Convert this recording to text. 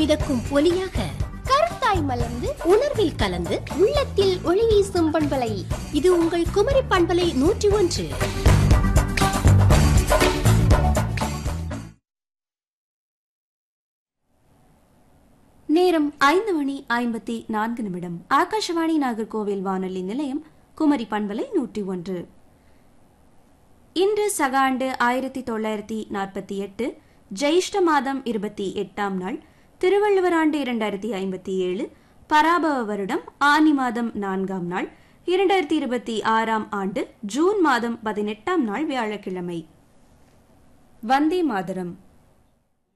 மிதக்கும் ஒலியாக கருத்தாய் மலர்ந்து உணர்வில் கலந்து உள்ளத்தில் ஒளி வீசும் பண்பலை இது உங்கள் குமரி பண்பலை நூற்றி ஒன்று நேரம் ஐந்து மணி ஐம்பத்தி நான்கு நிமிடம் ஆகாஷவாணி நாகர்கோவில் வானொலி நிலையம் குமரி பண்பலை நூற்றி ஒன்று இன்று சகாண்டு ஆயிரத்தி தொள்ளாயிரத்தி நாற்பத்தி எட்டு ஜெயிஷ்ட மாதம் இருபத்தி எட்டாம் நாள் திருவள்ளுவர் ஆண்டு இரண்டாயிரத்தி ஐம்பத்தி ஏழு பராபவ வருடம் ஆனி மாதம் நான்காம் நாள் இரண்டாயிரத்தி இருபத்தி ஆறாம் ஆண்டு ஜூன் மாதம் பதினெட்டாம் நாள் வியாழக்கிழமை வந்தே மாதரம்